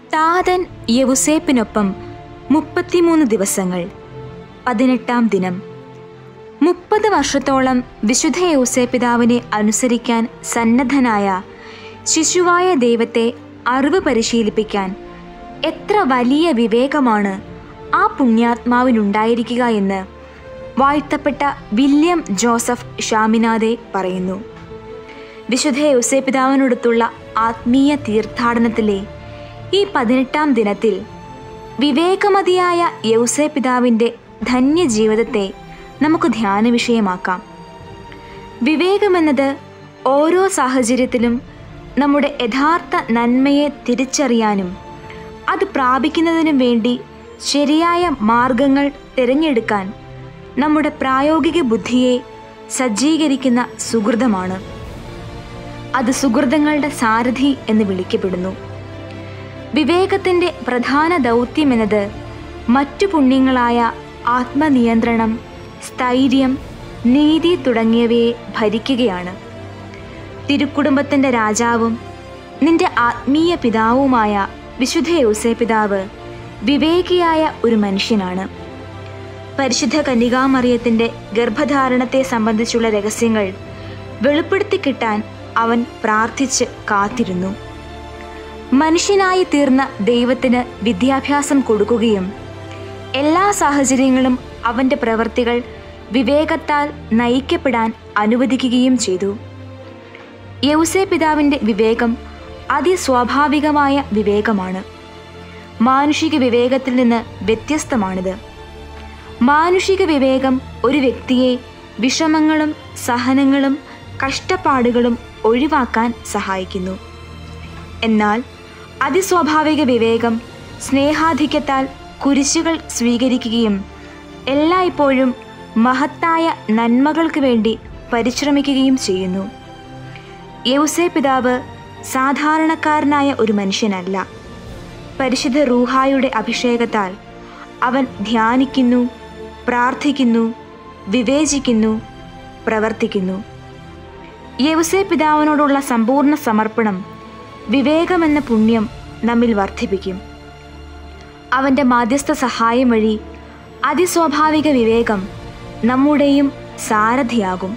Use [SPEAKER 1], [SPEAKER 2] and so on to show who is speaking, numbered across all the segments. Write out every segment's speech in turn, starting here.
[SPEAKER 1] താതൻ യവുസേപ്പിനൊപ്പം മുപ്പത്തിമൂന്ന് ദിവസങ്ങൾ പതിനെട്ടാം ദിനം മുപ്പത് വർഷത്തോളം വിശുദ്ധ യൗസേപിതാവിനെ അനുസരിക്കാൻ സന്നദ്ധനായ ശിശുവായ ദൈവത്തെ അറിവ് പരിശീലിപ്പിക്കാൻ എത്ര വലിയ വിവേകമാണ് ആ പുണ്യാത്മാവിനുണ്ടായിരിക്കുക എന്ന് വാഴ്ത്തപ്പെട്ട വില്യം ജോസഫ് ഷാമിനാദെ പറയുന്നു വിശുദ്ധ യൗസേപിതാവിനോടൊത്തുള്ള ആത്മീയ തീർത്ഥാടനത്തിലെ ഈ പതിനെട്ടാം ദിനത്തിൽ വിവേകമതിയായ യൗസേപിതാവിൻ്റെ ധന്യജീവിതത്തെ നമുക്ക് ധ്യാന വിഷയമാക്കാം വിവേകമെന്നത് ഓരോ സാഹചര്യത്തിലും നമ്മുടെ യഥാർത്ഥ നന്മയെ തിരിച്ചറിയാനും അത് പ്രാപിക്കുന്നതിനും വേണ്ടി ശരിയായ മാർഗങ്ങൾ തിരഞ്ഞെടുക്കാൻ നമ്മുടെ പ്രായോഗിക ബുദ്ധിയെ സജ്ജീകരിക്കുന്ന സുഹൃതമാണ് അത് സുഹൃതങ്ങളുടെ സാരഥി എന്ന് വിളിക്കപ്പെടുന്നു വിവേകത്തിൻ്റെ പ്രധാന ദൗത്യമെന്നത് മറ്റു പുണ്യങ്ങളായ ആത്മനിയന്ത്രണം സ്ഥൈര്യം നീതി തുടങ്ങിയവയെ ഭരിക്കുകയാണ് തിരുക്കുടുംബത്തിൻ്റെ രാജാവും നിന്റെ ആത്മീയ പിതാവുമായ വിശുദ്ധ യൗസേ പിതാവ് വിവേകിയായ ഒരു മനുഷ്യനാണ് പരിശുദ്ധ കന്യകാമറിയത്തിൻ്റെ ഗർഭധാരണത്തെ സംബന്ധിച്ചുള്ള രഹസ്യങ്ങൾ വെളിപ്പെടുത്തി കിട്ടാൻ അവൻ പ്രാർത്ഥിച്ച് കാത്തിരുന്നു മനുഷ്യനായി തീർന്ന ദൈവത്തിന് വിദ്യാഭ്യാസം കൊടുക്കുകയും എല്ലാ സാഹചര്യങ്ങളും അവൻ്റെ പ്രവൃത്തികൾ വിവേകത്താൽ നയിക്കപ്പെടാൻ അനുവദിക്കുകയും ചെയ്തു യൗസേ പിതാവിൻ്റെ വിവേകം അതിസ്വാഭാവികമായ വിവേകമാണ് മാനുഷിക വിവേകത്തിൽ നിന്ന് വ്യത്യസ്തമാണിത് മാനുഷിക വിവേകം ഒരു വ്യക്തിയെ വിഷമങ്ങളും സഹനങ്ങളും കഷ്ടപ്പാടുകളും ഒഴിവാക്കാൻ സഹായിക്കുന്നു എന്നാൽ അതിസ്വാഭാവിക വിവേകം സ്നേഹാധിക്യത്താൽ കുരിശുകൾ സ്വീകരിക്കുകയും എല്ലായ്പ്പോഴും മഹത്തായ നന്മകൾക്ക് വേണ്ടി പരിശ്രമിക്കുകയും ചെയ്യുന്നു യൗസേ പിതാവ് സാധാരണക്കാരനായ ഒരു മനുഷ്യനല്ല പരിശുദ്ധ റൂഹായുടെ അഭിഷേകത്താൽ അവൻ ധ്യാനിക്കുന്നു പ്രാർത്ഥിക്കുന്നു വിവേചിക്കുന്നു പ്രവർത്തിക്കുന്നു യവസേ പിതാവിനോടുള്ള സമ്പൂർണ്ണ സമർപ്പണം വിവേകമെന്ന പുണ്യം നമ്മിൽ വർദ്ധിപ്പിക്കും അവൻ്റെ മാധ്യസ്ഥ സഹായം വഴി അതിസ്വാഭാവിക വിവേകം നമ്മുടെയും സാരഥിയാകും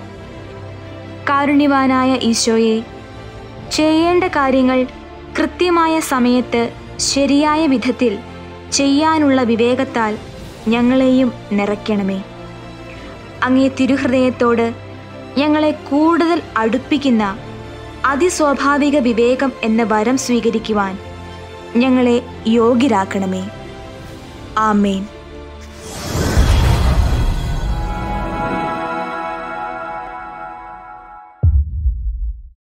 [SPEAKER 1] കാരുണ്യവാനായ ഈശോയെ ചെയ്യേണ്ട കാര്യങ്ങൾ കൃത്യമായ സമയത്ത് ശരിയായ വിധത്തിൽ ചെയ്യാനുള്ള വിവേകത്താൽ ഞങ്ങളെയും നിറയ്ക്കണമേ അങ്ങേ തിരുഹൃദയത്തോട് ഞങ്ങളെ കൂടുതൽ അടുപ്പിക്കുന്ന അതിസ്വാഭാവിക വിവേകം എന്ന വരം സ്വീകരിക്കുവാൻ ഞങ്ങളെ യോഗ്യരാക്കണമേ ആമേൻ